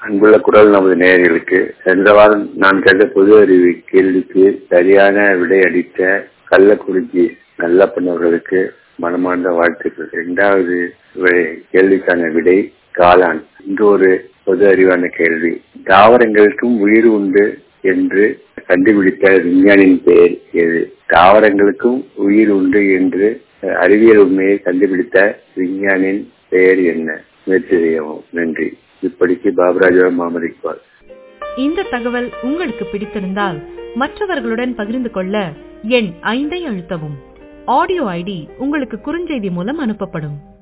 அன்புள்ள குரல் நமது நேயர்களுக்கு சென்ற வாரம் நான் கேட்ட பொது அறிவு கேள்விக்கு சரியான விடை அளித்த கள்ளக்குறிச்சி நல்லப்பன் அவர்களுக்கு மனமார்ந்த வாழ்த்துக்கள் இரண்டாவது விடை- கேள்விக்கான விடை காளான் இன்று ஒரு பொது அறிவான கேள்வி தாவரங்களுக்கும் உயிர் உண்டு என்று கண்டுபிடித்த விஞ்ஞானியின் பெயர் எது தாவரங்களுக்கும் உயிர் உண்டு என்று அஹ், அறிவியல் உண்மையை கண்டுபிடித்த விஞ்ஞானியின் பெயர் என்ன முயற்சி செய்யவும் நன்றி இப்படிக்கு பாபராஜா மாமரிக்குவார் இந்த தகவல் உங்களுக்கு பிடித்திருந்தால் மற்றவர்களுடன் பகிர்ந்து கொள்ள எண் ஐந்தை அழுத்தவும் ஆடியோ ஐடி உங்களுக்கு குறுஞ்செய்தி மூலம் அனுப்பப்படும்